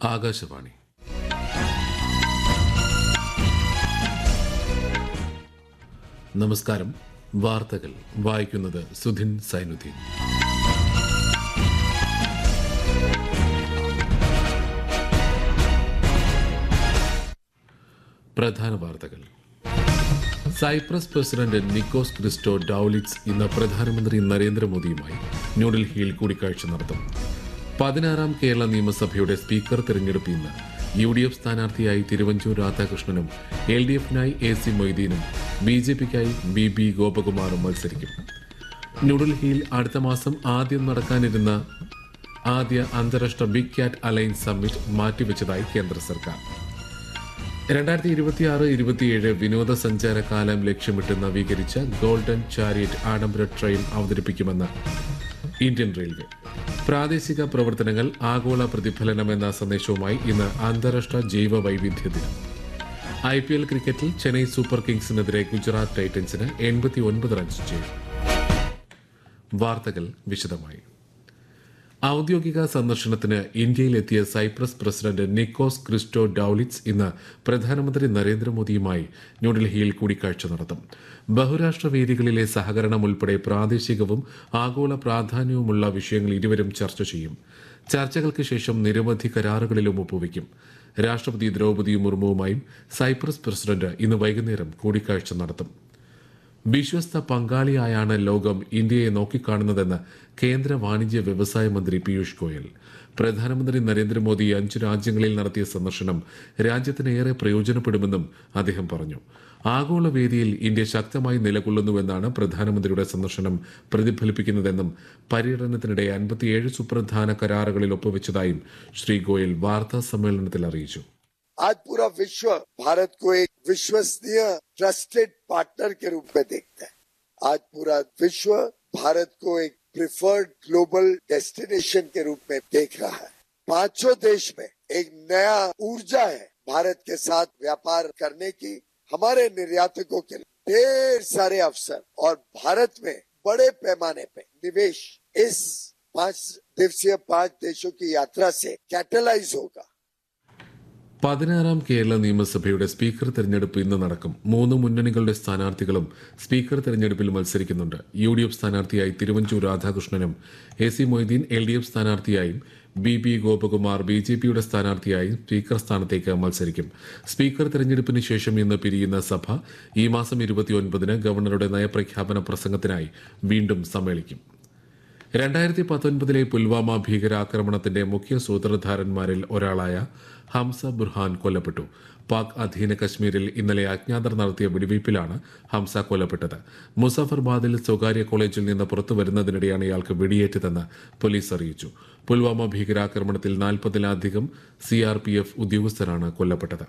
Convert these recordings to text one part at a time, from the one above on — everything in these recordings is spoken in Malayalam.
ആകാശവാണി നമസ്കാരം വാർത്തകൾ വായിക്കുന്നത് സുധിൻ സൈനുദ്ദീൻ പ്രധാന വാർത്തകൾ Cyprus president Nikos Christodoulides ഇന്ന് പ്രധാനമന്ത്രി നരേന്ദ്രമോദിയുമായി ന്യൂഡൽഹിയിൽ കൂടിക്കാഴ്ച നടത്തും പതിനാറാം കേരള നിയമസഭയുടെ സ്പീക്കർ തെരഞ്ഞെടുപ്പ് ഇന്ന് യു ഡി എഫ് സ്ഥാനാർത്ഥിയായി തിരുവഞ്ചൂർ രാധാകൃഷ്ണനും എൽ ഡി എഫിനായി എ സി മൊയ്തീനും ബി ജെ പിക്കായി ബി ബി ഗോപകുമാറും മത്സരിക്കും ന്യൂഡൽഹിയിൽ അടുത്ത മാസം ആദ്യം നടക്കാനിരുന്ന ആദ്യ അന്താരാഷ്ട്ര ബിഗ് ക്യാറ്റ് അലയൻസ് സമ്മിറ്റ് മാറ്റിവെച്ചതായി കേന്ദ്ര സർക്കാർ രണ്ടായിരത്തി ഇരുപത്തിയാറ് ഇരുപത്തിയേഴ് വിനോദസഞ്ചാര കാലം ലക്ഷ്യമിട്ട് നവീകരിച്ച ഗോൾഡൻ ചാരിയറ്റ് ആഡംബര ട്രെയിൻ അവതരിപ്പിക്കുമെന്ന് ഇന്ത്യൻ റെയിൽവേ പ്രാദേശിക പ്രവർത്തനങ്ങൾ ആഗോള പ്രതിഫലനം എന്ന സന്ദേശവുമായി ഇന്ന് അന്താരാഷ്ട്ര ജൈവ വൈവിധ്യ ദിനം ഐ പി എൽ ക്രിക്കറ്റിൽ ചെന്നൈ സൂപ്പർ കിങ്സിനെതിരെ ഗുജറാത്ത് ടൈറ്റൻസിന് എൺപത്തി ഒൻപത് റൺസ് ചെയ്തു വാർത്തകൾ വിശദമായി ഔദ്യോഗിക സന്ദർശനത്തിന് ഇന്ത്യയിലെത്തിയ Cyprus president Nikos Christodoulides ഇന്ന് പ്രധാനമന്ത്രി നരേന്ദ്രമോദിയുമായി ന്യൂഡൽഹിയിൽ കൂടിക്കാഴ്ച നടത്തും ബഹുരാഷ്ട്ര വേദികളിലെ സഹകരണം ഉൾപ്പെടെ പ്രാദേശികവും ആഗോള പ്രാധാന്യവുമുള്ള വിഷയങ്ങൾ ഇരുവരും ചർച്ച ചെയ്യും ചർച്ചകൾക്ക് ശേഷം നിരവധി കരാറുകളിലും ഒപ്പുവയ്ക്കും രാഷ്ട്രപതി ദ്രൗപദി മുർമുവുമായും സൈപ്രസ് പ്രസിഡന്റ് ഇന്ന് വൈകുന്നേരം കൂടിക്കാഴ്ച നടത്തും വിശ്വസ്ത പങ്കാളിയായാണ് ലോകം ഇന്ത്യയെ നോക്കിക്കാണുന്നതെന്ന് കേന്ദ്ര വാണിജ്യ വ്യവസായ മന്ത്രി പീയൂഷ് ഗോയൽ പ്രധാനമന്ത്രി നരേന്ദ്രമോദി അഞ്ചു രാജ്യങ്ങളിൽ നടത്തിയ സന്ദർശനം രാജ്യത്തിന് ഏറെ പ്രയോജനപ്പെടുമെന്നും അദ്ദേഹം പറഞ്ഞു ആഗോള വേദിയിൽ ഇന്ത്യ ശക്തമായി നിലകൊള്ളുന്നുവെന്നാണ് പ്രധാനമന്ത്രിയുടെ സന്ദർശനം പ്രതിഫലിപ്പിക്കുന്നതെന്നും പര്യടനത്തിനിടെ അൻപത്തിയേഴ് സുപ്രധാന കരാറുകളിൽ ഒപ്പുവെച്ചതായും ശ്രീ ഗോയൽ വാർത്താ സമ്മേളനത്തിൽ അറിയിച്ചു आज पूरा विश्व भारत को एक विश्वसनीय ट्रस्टेड पार्टनर के रूप में देखता है आज पूरा विश्व भारत को एक प्रिफर्ड ग्लोबल डेस्टिनेशन के रूप में देख रहा है पांचों देश में एक नया ऊर्जा है भारत के साथ व्यापार करने की हमारे निर्यातकों के लिए ढेर सारे अवसर और भारत में बड़े पैमाने पे निवेश इस पांच दिवसीय पांच देशों की यात्रा से कैटलाइज होगा പതിനാറാം കേരള നിയമസഭയുടെ സ്പീക്കർ തെരഞ്ഞെടുപ്പ് ഇന്ന് നടക്കും മൂന്ന് മുന്നണികളുടെ സ്ഥാനാർത്ഥികളും സ്പീക്കർ തെരഞ്ഞെടുപ്പിൽ മത്സരിക്കുന്നുണ്ട് യു ഡി എഫ് സ്ഥാനാർത്ഥിയായി തിരുവഞ്ചൂർ രാധാകൃഷ്ണനും A C Moideen L D F സ്ഥാനാർത്ഥിയായും B B Gopakumar B J പിയുടെ സ്ഥാനാർത്ഥിയായും സ്പീക്കർ സ്ഥാനത്തേക്ക് മത്സരിക്കും സ്പീക്കർ തെരഞ്ഞെടുപ്പിന് ശേഷം ഇന്ന് പിരിയുന്ന സഭ ഈ മാസം ഇരുപത്തിയൊൻപതിന് ഗവർണറുടെ നയപ്രഖ്യാപന പ്രസംഗത്തിനായി വീണ്ടും സമ്മേളിക്കും രണ്ടായിരത്തി പത്തൊൻപതിലെ പുൽവാമ ഭീകരാക്രമണത്തിന്റെ മുഖ്യ സൂത്രധാരന്മാരിൽ ഒരാളായ ഹംസ ബുർഹാൻ കൊല്ലപ്പെട്ടു പാക് അധീന കശ്മീരിൽ ഇന്നലെ അജ്ഞാതർ നടത്തിയ വെടിവയ്പിലാണ് ഹംസ കൊല്ലപ്പെട്ടത് മുസഫർബാദിൽ സ്വകാര്യ കോളേജിൽ നിന്ന് പുറത്തു വരുന്നതിനിടെയാണ് ഇയാൾക്ക് വെടിയേറ്റതെന്ന് പോലീസ് അറിയിച്ചു പുൽവാമ ഭീകരാക്രമണത്തിൽ നാൽപ്പതിലധികം സി ആർ പി എഫ് ഉദ്യോഗസ്ഥരാണ് കൊല്ലപ്പെട്ടത്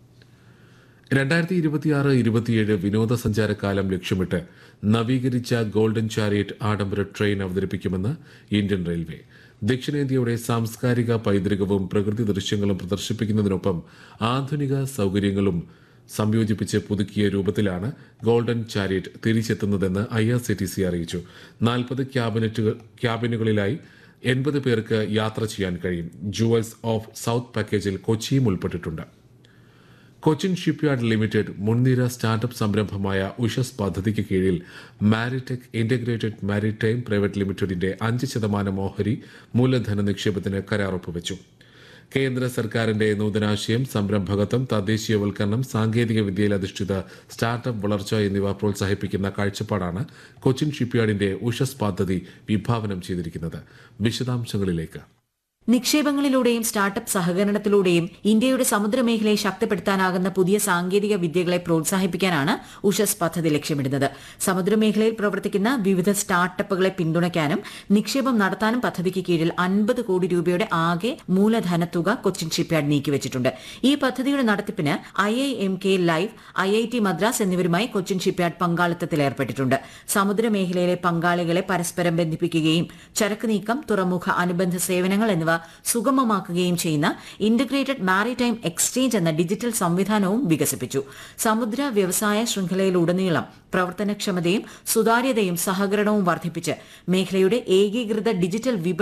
രണ്ടായിരത്തി ഇരുപത്തിയാറ് ഇരുപത്തിയേഴ് വിനോദസഞ്ചാര കാലം ലക്ഷ്യമിട്ട് നവീകരിച്ച ഗോൾഡൻ ചാരിയറ്റ് ആഡംബര ട്രെയിൻ അവതരിപ്പിക്കുമെന്ന് ഇന്ത്യൻ റെയിൽവേ ദക്ഷിണേന്ത്യയുടെ സാംസ്കാരിക പൈതൃകവും പ്രകൃതി ദൃശ്യങ്ങളും പ്രദർശിപ്പിക്കുന്നതിനൊപ്പം ആധുനിക സൗകര്യങ്ങളും സംയോജിപ്പിച്ച് പുതുക്കിയ രൂപത്തിലാണ് ഗോൾഡൻ ചാരിയറ്റ് തിരിച്ചെത്തുന്നതെന്ന് I R C T C അറിയിച്ചു നാൽപ്പത് ക്യാബിനറ്റുകൾ ക്യാബിനുകളിലായി എൺപത് പേർക്ക് യാത്ര ചെയ്യാൻ കഴിയും ജുവൽസ് ഓഫ് സൗത്ത് പാക്കേജിൽ കൊച്ചിയും ഉൾപ്പെട്ടിട്ടുണ്ട് കൊച്ചിൻ ഷിപ്പ്യാർഡ് ലിമിറ്റഡ് മുൻനിര സ്റ്റാർട്ടപ്പ് സംരംഭമായ ഉഷസ് പദ്ധതിക്ക് കീഴിൽ മാരിടെക് ഇന്റഗ്രേറ്റഡ് മാരിടൈം പ്രൈവറ്റ് ലിമിറ്റഡിന്റെ അഞ്ച് ശതമാനം ഓഹരി മൂലധന നിക്ഷേപത്തിന് കരാർ ഒപ്പുവച്ചു കേന്ദ്ര സർക്കാരിന്റെ നൂതനാശയം സംരംഭകത്വം തദ്ദേശീയവൽക്കരണം സാങ്കേതിക വിദ്യയിൽ അധിഷ്ഠിത സ്റ്റാർട്ടപ്പ് വളർച്ച എന്നിവ പ്രോത്സാഹിപ്പിക്കുന്ന കാഴ്ചപ്പാടാണ് കൊച്ചിൻ ഷിപ്പ്യാർഡിന്റെ ഉഷസ് പദ്ധതി വിഭാവനം ചെയ്തിരിക്കുന്നത് വിശദാംശങ്ങളിലേക്ക് നിക്ഷേപങ്ങളിലൂടെയും സ്റ്റാർട്ടപ്പ് സഹകരണത്തിലൂടെയും ഇന്ത്യയുടെ സമുദ്രമേഖലയെ ശക്തിപ്പെടുത്താനാകുന്ന പുതിയ സാങ്കേതിക വിദ്യകളെ പ്രോത്സാഹിപ്പിക്കാനാണ് ഉഷസ് പദ്ധതി ലക്ഷ്യമിടുന്നത് സമുദ്രമേഖലയിൽ പ്രവർത്തിക്കുന്ന വിവിധ സ്റ്റാർട്ടപ്പുകളെ പിന്തുണയ്ക്കാനും നിക്ഷേപം നടത്താനും പദ്ധതിക്ക് കീഴിൽ അൻപത് കോടി രൂപയുടെ ആകെ മൂലധന തുക കൊച്ചിൻ ഷിപ്പ്യാർഡ് നീക്കിവച്ചിട്ടുണ്ട് ഈ പദ്ധതിയുടെ നടത്തിപ്പിന് I I M K live I I T Madras എന്നിവരുമായി കൊച്ചിൻ ഷിപ്പ്യാർഡ് പങ്കാളിത്തത്തിൽ ഏർപ്പെട്ടിട്ടുണ്ട് സമുദ്രമേഖലയിലെ പങ്കാളികളെ പരസ്പരം ബന്ധിപ്പിക്കുകയും ചരക്ക് നീക്കം തുറമുഖ അനുബന്ധ സേവനങ്ങൾ എന്നിവ സുഗമമാക്കുകയും ചെയ്യുന്ന ഇന്റഗ്രേറ്റഡ് മാരിടൈം എക്സ്ചേഞ്ച് എന്ന ഡിജിറ്റൽ സംവിധാനവും വികസിപ്പിച്ചു സമുദ്ര വ്യവസായ ശൃംഖലയിലുടനീളം പ്രവർത്തനക്ഷമതയും സുതാര്യതയും സഹകരണവും വർദ്ധിപ്പിച്ച് മേഖലയുടെ ഏകീകൃത ഡിജിറ്റൽ വിപണി